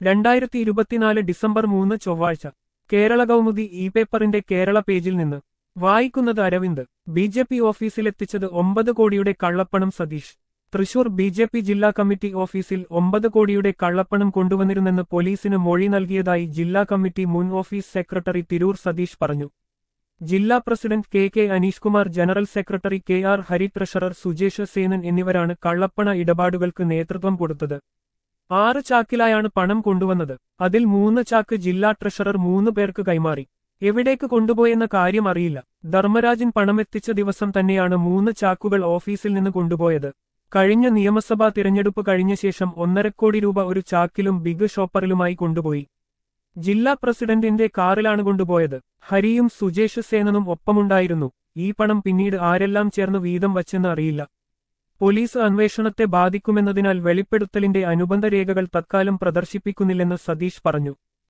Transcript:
രണ്ടായിരത്തി ഇരുപത്തിനാല് ഡിസംബർ മൂന്ന് ചൊവ്വാഴ്ച കേരള കൗമുദി ഇ പേപ്പറിന്റെ കേരള പേജിൽ നിന്ന് വായിക്കുന്നത് അരവിന്ദ് ബി ജെ പി ഓഫീസിലെത്തിച്ചത് ഒമ്പത് കോടിയുടെ കള്ളപ്പണം Satheesh Thrissur B J P ജില്ലാ കമ്മിറ്റി ഓഫീസിൽ ഒമ്പത് കോടിയുടെ കള്ളപ്പണം കൊണ്ടുവന്നിരുന്നെന്ന് പോലീസിന് മൊഴി നൽകിയതായി ജില്ലാ കമ്മിറ്റി മുൻ ഓഫീസ് സെക്രട്ടറി തിരൂർ സതീഷ് പറഞ്ഞു ജില്ലാ president K K Aneesh Kumar general secretary K R Hari treasurer Sujesh Senan എന്നിവരാണ് കള്ളപ്പണ ഇടപാടുകൾക്ക് നേതൃത്വം കൊടുത്തത് ആറ് ചാക്കിലായാണ് പണം കൊണ്ടുവന്നത് അതിൽ മൂന്ന് ചാക്ക് ജില്ലാ ട്രഷറർ മൂന്ന് പേർക്ക് കൈമാറി എവിടേക്ക് കൊണ്ടുപോയെന്ന കാര്യം അറിയില്ല ധർമ്മരാജൻ പണമെത്തിച്ച ദിവസം തന്നെയാണ് മൂന്ന് ചാക്കുകൾ ഓഫീസിൽ നിന്ന് കൊണ്ടുപോയത് കഴിഞ്ഞ നിയമസഭാ തിരഞ്ഞെടുപ്പ് കഴിഞ്ഞ ശേഷം ഒന്നരക്കോടി രൂപ ഒരു ചാക്കിലും ബിഗ് ഷോപ്പറിലുമായി കൊണ്ടുപോയി ജില്ലാ പ്രസിഡന്റിന്റെ കാറിലാണ് കൊണ്ടുപോയത് ഹരിയും സുജേഷ് സേനനും ഒപ്പമുണ്ടായിരുന്നു ഈ പണം പിന്നീട് ആരെല്ലാം ചേർന്ന് വീതം വച്ചെന്ന് അറിയില്ല പോലീസ് അന്വേഷണത്തെ ബാധിക്കുമെന്നതിനാൽ വെളിപ്പെടുത്തലിന്റെ അനുബന്ധ രേഖകൾ തത്കാലം പ്രദർശിപ്പിക്കുന്നില്ലെന്ന് സതീഷ് പറഞ്ഞു